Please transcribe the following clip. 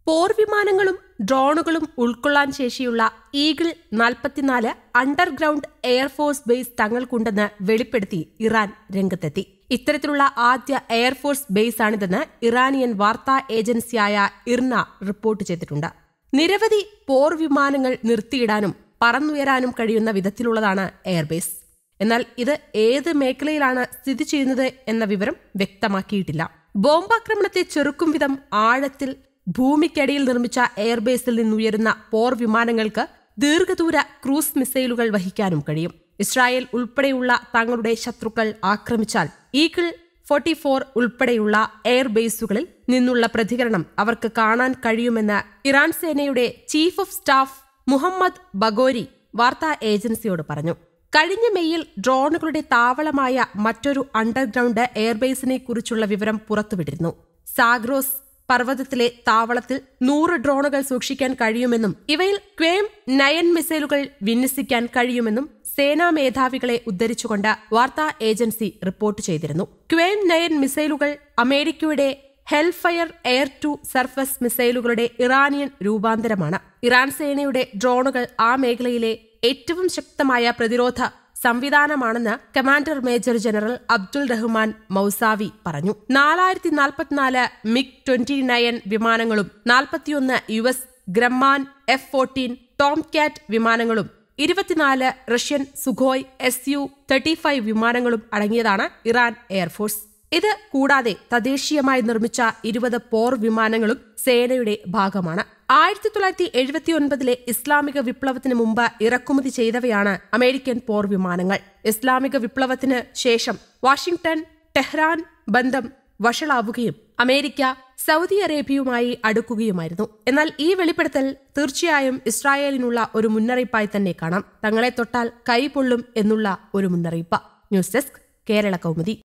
പോർ വിമാനങ്ങളും ഡ്രോണുകളും ഉൾക്കൊള്ളാൻ ശേഷിയുള്ള ഈഗിൾ നാൽപ്പത്തിനാല് അണ്ടർഗ്രൗണ്ട് എയർഫോഴ്സ് ബേസ് തങ്ങൾക്കുണ്ടെന്ന് വെളിപ്പെടുത്തി ഇറാൻ രംഗത്തെത്തി ഇത്തരത്തിലുള്ള ആദ്യ എയർഫോഴ്സ് ബേസാണിതെന്ന് ഇറാനിയൻ വാർത്താ ഏജൻസിയായ ഇർന റിപ്പോർട്ട് ചെയ്തിട്ടുണ്ട് നിരവധി പോർ വിമാനങ്ങൾ നിർത്തിയിടാനും പറന്നുയരാനും കഴിയുന്ന വിധത്തിലുള്ളതാണ് എയർബേസ് എന്നാൽ ഇത് ഏത് മേഖലയിലാണ് സ്ഥിതി ചെയ്യുന്നത് എന്ന വിവരം വ്യക്തമാക്കിയിട്ടില്ല ബോംബാക്രമണത്തെ ചെറുക്കും വിധം ആഴത്തിൽ ഭൂമിക്കടിയിൽ നിർമ്മിച്ച എയർബേസിൽ നിന്നുയരുന്ന പോർ വിമാനങ്ങൾക്ക് ദീർഘദൂര ക്രൂസ് മിസൈലുകൾ വഹിക്കാനും കഴിയും ഇസ്രായേൽ ഉൾപ്പെടെയുള്ള തങ്ങളുടെ ശത്രുക്കൾ ആക്രമിച്ചാൽ ഈഗിൾ ഫോർട്ടി ഫോർ ഉൾപ്പെടെയുള്ള എയർബേസുകളിൽ നിന്നുള്ള പ്രതികരണം അവർക്ക് കാണാൻ കഴിയുമെന്ന് ഇറാൻ സേനയുടെ chief of staff Mohammad Bagheri വാർത്താ ഏജൻസിയോട് പറഞ്ഞു കഴിഞ്ഞ മെയ്യിൽ ഡ്രോണുകളുടെ താവളമായ മറ്റൊരു അണ്ടർഗ്രൗണ്ട് എയർബേസിനെ കുറിച്ചുള്ള വിവരം പുറത്തുവിട്ടിരുന്നു സാഗ്രോസ് പർവ്വതത്തിലെ താവളത്തിൽ നൂറ് ഡ്രോണുകൾ സൂക്ഷിക്കാൻ കഴിയുമെന്നും ഇവയിൽ ക്വേം നയൻ മിസൈലുകൾ വിന്യസിക്കാൻ കഴിയുമെന്നും സേനാ മേധാവികളെ ഉദ്ധരിച്ചുകൊണ്ട് വാർത്താ ഏജൻസി റിപ്പോർട്ട് ചെയ്തിരുന്നു ക്വേം നയൻ മിസൈലുകൾ അമേരിക്കയുടെ ഹെൽഫയർ എയർ ടു സർഫസ് മിസൈലുകളുടെ ഇറാനിയൻ രൂപാന്തരമാണ് ഇറാൻ സേനയുടെ ഡ്രോണുകൾ ആ മേഖലയിലെ ഏറ്റവും ശക്തമായ പ്രതിരോധ സംവിധാനമാണെന്ന് commander major general Abdul Rahman Mousavi പറഞ്ഞു നാലായിരത്തി നാൽപ്പത്തിനാല് മിഗ് ട്വന്റി നയൻ വിമാനങ്ങളും നാൽപ്പത്തിയൊന്ന് U S Grumman F fourteen Tomcat വിമാനങ്ങളും ഇരുപത്തിനാല് Russian Sukhoi S U thirty five വിമാനങ്ങളും അടങ്ങിയതാണ് ഇറാൻ എയർഫോഴ്സ് ഇത് കൂടാതെ തദ്ദേശീയമായി നിർമ്മിച്ച ഇരുപത് പോർ വിമാനങ്ങളും സേനയുടെ ഭാഗമാണ് ആയിരത്തി തൊള്ളായിരത്തി എഴുപത്തിയൊൻപതിലെ ഇസ്ലാമിക വിപ്ലവത്തിന് മുമ്പ് ഇറക്കുമതി ചെയ്തവയാണ് അമേരിക്കൻ പോർ വിമാനങ്ങൾ ഇസ്ലാമിക വിപ്ലവത്തിന് ശേഷം വാഷിംഗ്ടൺ ടെഹ്റാൻ ബന്ധം വഷളാവുകയും അമേരിക്ക സൗദി അറേബ്യയുമായി അടുക്കുകയുമായിരുന്നു എന്നാൽ ഈ വെളിപ്പെടുത്തൽ തീർച്ചയായും ഇസ്രായേലിനുള്ള ഒരു മുന്നറിയിപ്പായി തന്നെ കാണാം തങ്ങളെ തൊട്ടാൽ കൈ പൊള്ളും എന്നുള്ള ഒരു മുന്നറിയിപ്പ് ന്യൂസ് ഡെസ്ക് കേരള കൗമുദി